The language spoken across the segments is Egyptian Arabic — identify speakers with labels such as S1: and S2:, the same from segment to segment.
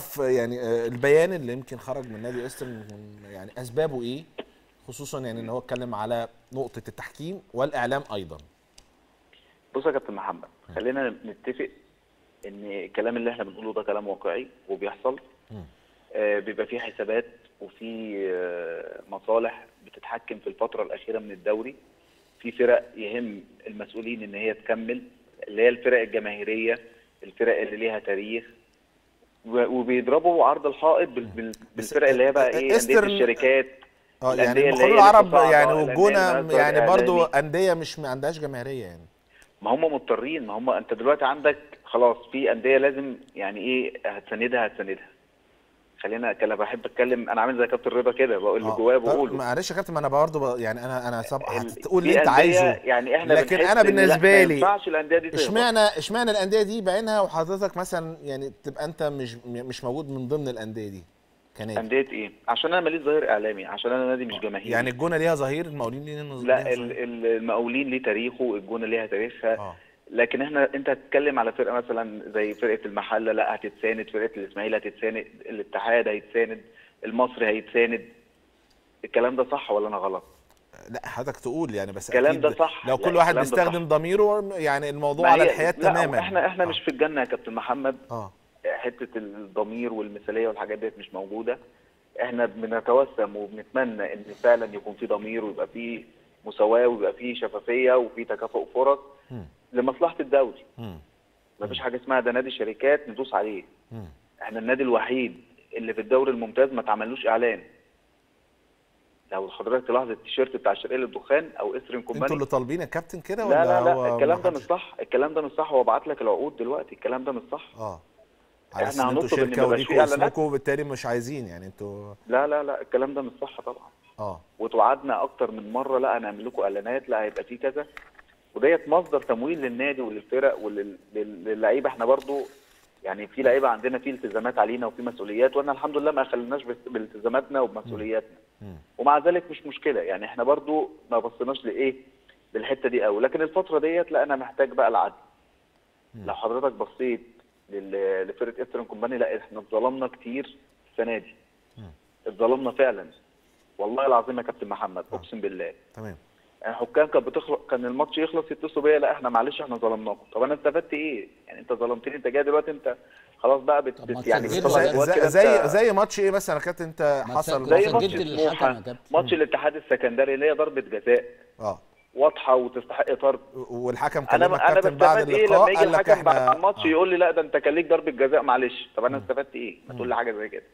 S1: نعرف يعني آه، البيان اللي يمكن خرج من نادي استرن يعني اسبابه ايه خصوصا يعني ان هو اتكلم على نقطه التحكيم والاعلام ايضا
S2: بص يا كابتن محمد خلينا نتفق ان الكلام اللي احنا بنقوله ده كلام واقعي وبيحصل آه بيبقى فيه حسابات وفي آه مصالح بتتحكم في الفتره الاخيره من الدوري في فرق يهم المسؤولين ان هي تكمل اللي هي الفرق الجماهيريه الفرق اللي ليها تاريخ و- وبيضربوا عرض الحائط بال- بال- بالفرق اللي هي بقى ايه انديه
S1: إسترن-
S2: الشركات
S1: اه
S2: الأندية
S1: يعني
S2: اللي
S1: المخلوق
S2: هي
S1: العرب
S2: لسه صاعدة،
S1: يعني
S2: الأندية
S1: والجونه
S2: المنافسة
S1: يعني برضو
S2: الإعلامي.
S1: انديه مش ما عندهاش جماهيريه يعني
S2: ما هم مضطرين ما هم انت دلوقتي عندك خلاص في انديه لازم يعني ايه هتساندها هتساندها خلينا انا بحب اتكلم انا عامل زي كابتن رضا كده بقول اللي
S1: آه.
S2: جوايا
S1: طب
S2: بقوله
S1: معلش يا كابتن ما انا برضو ب- يعني انا انا سب...
S2: ال-
S1: هتقول
S2: في
S1: اللي انت
S2: أندية
S1: عايزه
S2: يعني احنا
S1: لكن
S2: بنحس
S1: انا
S2: إن لا،
S1: بالنسبه
S2: ما
S1: لي
S2: ينفعش الانديه دي تهبط.
S1: اشمعنى اشمعنى الانديه دي بعينها وحضرتك مثلا يعني تبقى انت مش مش موجود من ضمن الانديه دي كنادي
S2: انديه ايه عشان انا ماليش ظهير اعلامي عشان انا نادي مش جماهيري
S1: يعني الجونه ليها ظهير المقاولين ليها
S2: لا
S1: ليها
S2: ال-
S1: ظهير.
S2: ال- المقاولين ليه تاريخه الجونه ليها تاريخها
S1: اه
S2: لكن احنا انت هتتكلم على فرقه مثلا زي فرقه المحله لا هتتساند فرقه الاسماعيلي هتتساند الاتحاد هيتساند المصري هيتساند الكلام ده صح ولا انا غلط
S1: لا حضرتك تقول يعني بس
S2: الكلام
S1: أكيد
S2: ده صح.
S1: لو
S2: لا،
S1: كل واحد
S2: الكلام ده
S1: بيستخدم ضميره يعني الموضوع
S2: ما
S1: على
S2: هي-
S1: الحياد
S2: لا،
S1: تماما
S2: احنا احنا
S1: آه.
S2: مش في الجنه يا كابتن محمد
S1: اه
S2: حته الضمير والمثاليه والحاجات ديت مش موجوده احنا بنتوسم وبنتمنى ان فعلا يكون في ضمير ويبقى في مساواه ويبقى في شفافيه وفي تكافؤ فرص
S1: مم.
S2: لمصلحه الدوري
S1: مم.
S2: مفيش حاجه اسمها ده نادي شركات ندوس عليه
S1: مم.
S2: احنا النادي الوحيد اللي في الدوري الممتاز ما اتعملوش اعلان لو حضرتك تلاحظ التيشيرت بتاع الشرقيه للدخان او اسرين
S1: انتوا
S2: كومباني
S1: اللي طالبين يا كابتن كده
S2: لا
S1: ولا
S2: لا لا
S1: هو
S2: الكلام
S1: ما
S2: ده مش
S1: حدش-
S2: صح الكلام ده مش صح هو بعت لك العقود دلوقتي الكلام ده مش صح
S1: اه على
S2: احنا
S1: اساس ان انتوا
S2: هنطلب إن
S1: شركه
S2: ميبقاش
S1: وليكوا
S2: فيه إعلانات؟
S1: اسمكم وبالتالي مش عايزين يعني انتوا
S2: لا لا لا الكلام ده مش صح طبعا
S1: اه
S2: وتوعدنا اكتر من مره لا هنعمل لكم اعلانات لا هيبقى في كذا وديت مصدر تمويل للنادي وللفرق وللعيبه احنا برضو يعني في لعيبه عندنا في التزامات علينا وفي مسؤوليات وانا الحمد لله ما خليناش بس- بالتزاماتنا وبمسؤولياتنا
S1: مم.
S2: ومع ذلك مش مشكله يعني احنا برضو ما بصيناش لايه للحته دي قوي لكن الفتره ديت لا انا محتاج بقى العدل لو حضرتك بصيت لل- لفرقه استرن كومباني لا احنا اتظلمنا كتير السنه دي اتظلمنا فعلا والله العظيم يا كابتن محمد اقسم بالله
S1: تمام
S2: يعني الحكام كانت بتخلق كان الماتش يخلص يتصلوا بيا لا احنا معلش احنا ظلمناكم طب انا استفدت ايه يعني انت ظلمتني انت جاي دلوقتي انت خلاص بقى بت...
S3: طب ما
S2: بت يعني
S3: تسجلوا
S2: بتطلع
S1: زي
S3: زي-
S2: جواد
S1: زي
S2: كده
S1: زي,
S2: انت-
S1: زي ماتش ايه مثلا يا كابتن انت
S3: ما
S1: حصل
S3: تسجل-
S2: زي
S3: سجلت
S2: ماتش
S3: الحكم يا
S2: سموحه
S3: كابتن.
S2: ماتش الاتحاد السكندري اللي هي ضربه جزاء
S1: اه
S2: واضحه وتستحق طرد
S1: والحكم
S2: انا
S1: كلمك
S2: انا
S1: كابتن بعد
S2: بستفاد ايه
S1: اللقاء
S2: لما يجي
S1: قال لك
S2: الحكم بعد
S1: احنا
S2: الماتش
S1: آه.
S2: يقول لي لا ده انت كان ليك ضربه جزاء معلش طب انا استفدت ايه ما تقول لي حاجه زي كده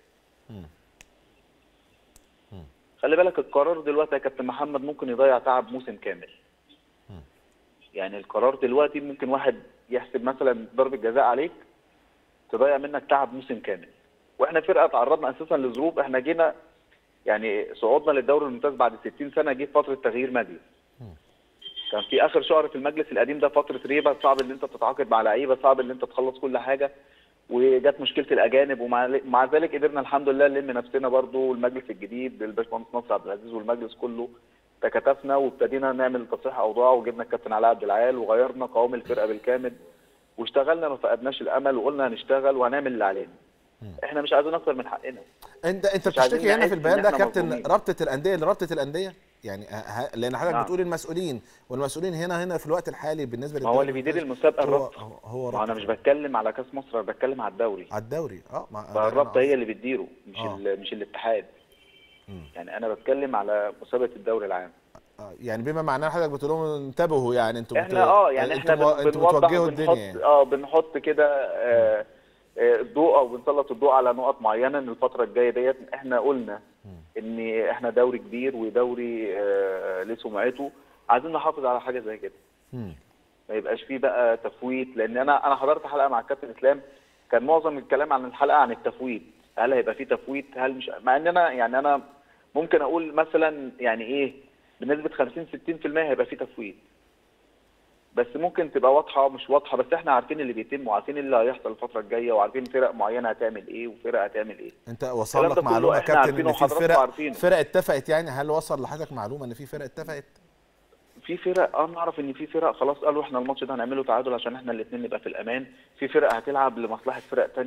S2: خلي بالك القرار دلوقتي يا كابتن محمد ممكن يضيع تعب موسم كامل يعني القرار دلوقتي ممكن واحد يحسب مثلا ضربه جزاء عليك تضيع منك تعب موسم كامل واحنا فرقه تعرضنا اساسا لظروف احنا جينا يعني صعودنا للدوري الممتاز بعد 60 سنه جه في فتره تغيير مجلس كان في اخر شهر في المجلس القديم ده فتره ريبه صعب ان انت تتعاقد مع لعيبه صعب ان انت تخلص كل حاجه وجت مشكله الاجانب ومع مع ذلك قدرنا الحمد لله نلم نفسنا برضو والمجلس الجديد الباشمهندس نصر عبد العزيز والمجلس كله تكاتفنا وابتدينا نعمل تصحيح اوضاع وجبنا الكابتن علاء عبد العال وغيرنا قوام الفرقه بالكامل واشتغلنا ما فقدناش الامل وقلنا هنشتغل وهنعمل اللي علينا احنا مش عايزين اكتر من حقنا
S1: انت انت
S2: مش عايزين
S1: بتشتكي هنا
S2: نحس
S1: في البيان
S2: إن
S1: ده يا
S2: إحنا
S1: كابتن
S2: مظلومين.
S1: رابطه الانديه لرابطه الانديه يعني ه- ه- لان حضرتك
S2: نعم.
S1: بتقول المسؤولين والمسؤولين هنا هنا في الوقت الحالي بالنسبه
S2: ما هو اللي بيدير المسابقه
S1: هو
S2: الرابطه
S1: هو, هو
S2: ما انا
S1: رابطة.
S2: مش بتكلم على كاس مصر انا بتكلم على الدوري
S1: على الدوري اه ما
S2: فالرابطه هي اللي بتديره مش
S1: آه.
S2: ال- مش الاتحاد
S1: مم.
S2: يعني انا بتكلم على مسابقه الدوري العام
S1: آه، يعني بما معناه حضرتك بتقول لهم انتبهوا يعني انتوا
S2: احنا اه يعني احنا
S1: انتوا,
S2: بن-
S1: انتوا
S2: بنوضح
S1: بتوجهوا الدنيا
S2: وبنحط
S1: يعني.
S2: اه بنحط كده آه، آه، الضوء او بنسلط الضوء على نقط معينه ان الفتره الجايه ديت احنا قلنا ان احنا دوري كبير ودوري آه، ليه سمعته عايزين نحافظ على حاجه زي كده
S1: مم.
S2: ما يبقاش فيه بقى تفويت لان انا انا حضرت حلقه مع الكابتن اسلام كان معظم الكلام عن الحلقه عن التفويت هل هيبقى فيه تفويت هل مش مع ان انا يعني انا ممكن اقول مثلا يعني ايه بنسبه 50 60% هيبقى فيه تفويت بس ممكن تبقى واضحه مش واضحه بس احنا عارفين اللي بيتم وعارفين اللي هيحصل الفتره الجايه وعارفين فرق معينه هتعمل ايه وفرق هتعمل ايه
S1: انت وصل
S2: الكلام
S1: لك
S2: ده كله
S1: معلومه
S2: إحنا
S1: كابتن
S2: عارفينه
S1: ان في
S2: وحضراتكم
S1: فرق
S2: عارفينه.
S1: فرق اتفقت يعني هل وصل لحضرتك معلومه ان في فرق اتفقت
S2: في فرق اه نعرف ان في فرق خلاص قالوا احنا الماتش ده هنعمله تعادل عشان احنا الاثنين نبقى في الامان في فرق هتلعب لمصلحه فرق تانية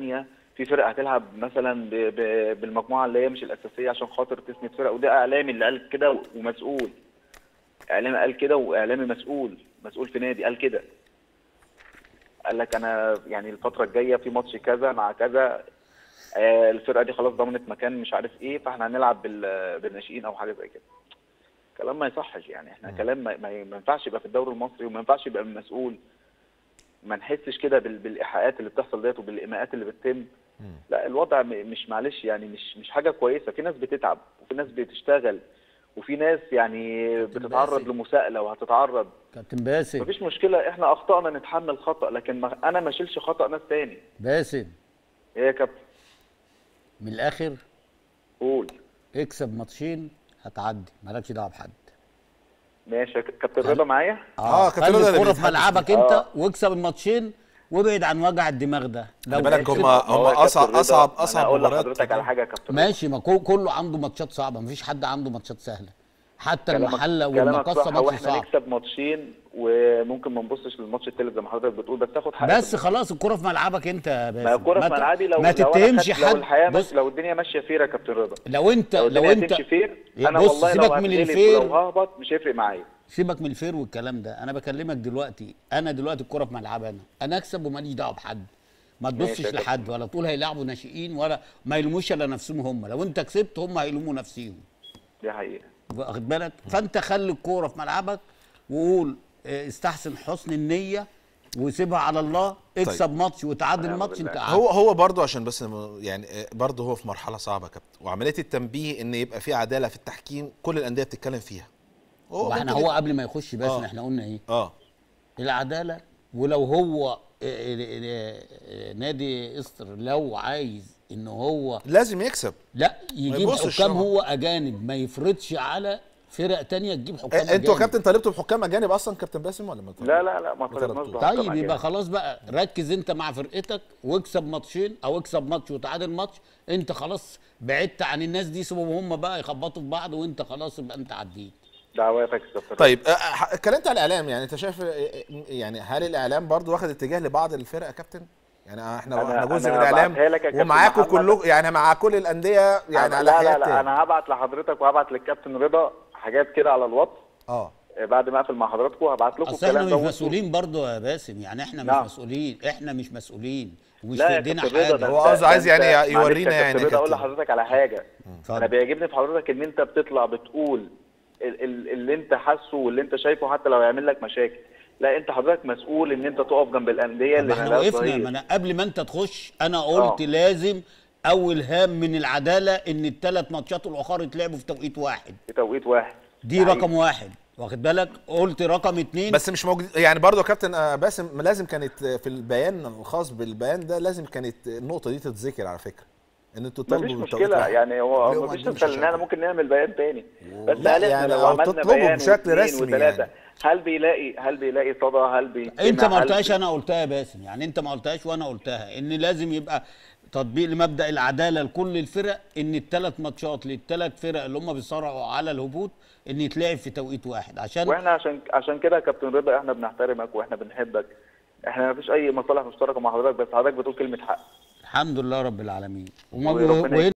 S2: في فرق هتلعب مثلا ب... ب... بالمجموعه اللي هي مش الاساسيه عشان خاطر تسند فرق وده اعلامي اللي قال كده ومسؤول اعلامي قال كده واعلامي مسؤول مسؤول في نادي قال كده قال لك انا يعني الفتره الجايه في ماتش كذا مع كذا آه، الفرقه دي خلاص ضمنت مكان مش عارف ايه فاحنا هنلعب بال... بالناشئين او حاجه زي كده كلام ما يصحش يعني احنا كلام ما, ما ما ينفعش يبقى في الدوري المصري وما ينفعش يبقى من مسؤول ما نحسش كده بال... بالايحاءات اللي بتحصل ديت وبالايماءات اللي بتتم لا الوضع م... مش معلش يعني مش مش حاجه كويسه في ناس بتتعب وفي ناس بتشتغل وفي ناس يعني بتتعرض
S3: باسل.
S2: لمساءله وهتتعرض
S3: كابتن باسم
S2: مفيش مشكله احنا اخطانا نتحمل خطا لكن ما انا ما اشيلش خطا ناس تاني
S3: باسم
S2: ايه يا كابتن
S3: من الاخر
S2: قول
S3: اكسب ماتشين هتعدي مالكش دعوه بحد
S2: ماشي يا ك- كابتن رضا معايا
S1: آه، كابتن
S3: خلي
S1: رضا اللي
S3: الكوره في
S1: بيتحدث
S3: ملعبك
S2: فيه.
S3: انت
S2: آه.
S3: واكسب الماتشين وابعد عن وجع الدماغ ده
S1: خلي بالك
S3: كسبت-
S1: هم
S2: ما
S1: هم
S2: هو يا كابتن
S1: اصعب
S2: رضا،
S1: اصعب
S2: أنا
S1: اصعب
S2: اقول
S1: مباريات
S2: لحضرتك على حاجه يا كابتن رضا.
S3: ماشي ما كو- كله عنده ماتشات صعبه مفيش حد عنده ماتشات سهله حتى
S2: كلامك-
S3: المحله
S2: كلامك
S3: والمقصه
S2: صح
S3: ماتش
S2: واحنا
S3: صعب
S2: نكسب ماتشين وممكن ما نبصش للماتش التالت زي ما حضرتك بتقول بس تاخد حقك
S3: بس خلاص الكوره في ملعبك انت يا باسم
S2: ما الكوره في
S3: ت-
S2: ملعبي لو
S3: ما
S2: لو أنا
S3: تتهمش
S2: خدت- لو
S3: حد
S2: الحياه
S3: بص
S2: مش لو الدنيا ماشيه فير يا كابتن رضا
S3: لو انت
S2: لو
S3: لو
S2: الدنيا
S3: انت
S2: تمشي فير
S3: يا
S2: انا
S3: بص،
S2: والله
S3: سيبك
S2: لو
S3: من
S2: هتغلب
S3: الفير.
S2: ولو ههبط مش هيفرق معايا
S3: سيبك من الفير والكلام ده انا بكلمك دلوقتي انا دلوقتي الكوره في ملعبي انا انا اكسب وماليش دعوه بحد ما
S2: ماشي
S3: تبصش
S2: يا كابتن.
S3: لحد ولا تقول هيلعبوا ناشئين ولا ما يلوموش الا نفسهم هم لو انت كسبت هم هيلوموا نفسهم
S2: دي حقيقه
S3: واخد بالك فانت خلي الكوره في ملعبك وقول اه، استحسن حسن النيه وسيبها على الله اكسب ماتش وتعادل
S2: ونعم
S3: ماتش
S2: بالله.
S3: انت
S1: هو
S3: قاعد
S1: هو برضه عشان بس م- يعني آه، برضه هو في مرحله صعبه يا كابتن وعمليه التنبيه ان يبقى في عداله في التحكيم كل الانديه بتتكلم فيها هو
S3: واحنا
S1: ممكن
S3: هو
S1: يبقى-
S3: قبل ما يخش بس
S1: اه.
S3: احنا قلنا ايه
S1: اه
S3: العداله ولو هو اه، اه، اه، نادي استر لو عايز ان هو
S1: لازم يكسب
S3: لا يجيب
S1: يبصش
S3: حكام
S1: طبعا.
S3: هو اجانب ما يفرضش على فرق تانية تجيب حكام
S1: آه، انتوا يا
S3: أجانب.
S1: كابتن طالبتوا بحكام اجانب اصلا كابتن باسم ولا ما
S2: لا لا لا ما
S1: ما
S2: طلبناش
S1: طلبتوش.
S2: بحكام
S3: طيب يبقى
S2: أجانب.
S3: خلاص بقى ركز انت مع فرقتك واكسب ماتشين او اكسب ماتش وتعادل ماتش انت خلاص بعدت عن الناس دي سيبهم هم بقى يخبطوا في بعض وانت خلاص يبقى انت عديت
S2: دعواتك يا كابتن رضا.
S1: طيب آه، آه، اتكلمت على الاعلام يعني انت شايف آه، آه، يعني هل الاعلام برضه واخد اتجاه لبعض الفرق يا كابتن؟ يعني احنا
S2: أنا-
S1: احنا جزء
S2: أنا
S1: من الاعلام
S2: هبعتها لك يا كابتن
S1: ومعاكم
S2: محمد.
S1: كله يعني مع كل الانديه يعني
S2: أنا
S1: على
S2: لا لا
S1: حياه
S2: لا انا هبعت لحضرتك وهبعت للكابتن رضا حاجات كده على الواتس
S1: اه
S2: آه، بعد ما اقفل مع حضراتكم هبعت لكم
S3: اصل احنا
S2: الكلام
S3: مش
S2: ده وانتوا-
S3: مسؤولين برضه يا باسم يعني احنا مش
S2: نعم.
S3: مسؤولين احنا مش مسؤولين ومش
S2: لا
S3: في
S2: يا
S3: ايدينا
S2: كابتن رضا
S3: حاجه
S2: ده
S1: هو
S2: أنت-
S1: قصده
S2: ده
S1: عايز يعني
S2: أنت- معلش
S1: يورينا
S2: يا
S1: يعني
S2: كابتن رضا اقول
S1: كابتن.
S2: لحضرتك على حاجه
S3: اتفضل.
S2: انا بيعجبني في حضرتك ان انت بتطلع بتقول ال- ال- اللي انت حاسه واللي انت شايفه حتى لو يعمل لك مشاكل لا انت حضرتك مسؤول ان انت تقف جنب الانديه
S3: طب
S2: اللي
S3: احنا
S2: مالهاش
S3: وقفنا
S2: ظهير.
S3: ما انا قبل ما انت تخش انا قلت
S2: آه.
S3: لازم اول هام من العداله ان الثلاث ماتشات الاخر يتلعبوا في توقيت واحد
S2: في توقيت واحد
S3: دي
S2: يعني
S3: رقم واحد واخد بالك قلت رقم اتنين
S1: بس مش موجود يعني برضه يا كابتن آه، باسم لازم كانت آه، في البيان الخاص بالبيان ده لازم كانت النقطه دي تتذكر على فكره ان انتوا
S2: مفيش
S1: تطلبوا بالتوقيت
S2: مشكله
S1: واحد.
S2: يعني هو
S1: ليه ما
S2: مفيش
S1: عندهمش
S2: مشكله ان احنا
S1: مشاكل؟
S2: ممكن نعمل بيان تاني بس
S1: لا
S2: هل احنا
S1: يعني
S2: لو
S1: أو
S2: عملنا
S1: تطلبوا
S2: بيان
S1: بشكل
S2: واثنين
S1: رسمي
S2: وثلاثة
S1: يعني.
S2: هل بيلاقي هل بيلاقي صدى هل بيجتمع
S3: انت ما
S2: هل
S3: قلتهاش
S2: بي-
S3: انا قلتها يا باسم يعني انت ما قلتهاش وانا قلتها ان لازم يبقى تطبيق لمبدا العداله لكل الفرق ان الثلاث ماتشات للثلاث فرق اللي هم بيصارعوا على الهبوط ان يتلعب في توقيت واحد عشان
S2: واحنا عشان عشان كده يا كابتن رضا احنا بنحترمك واحنا بنحبك احنا مفيش اي مصالح مشتركه مع حضرتك بس حضرتك بتقول كلمه حق
S3: الحمد لله رب العالمين وما-
S2: وربنا
S3: وهنا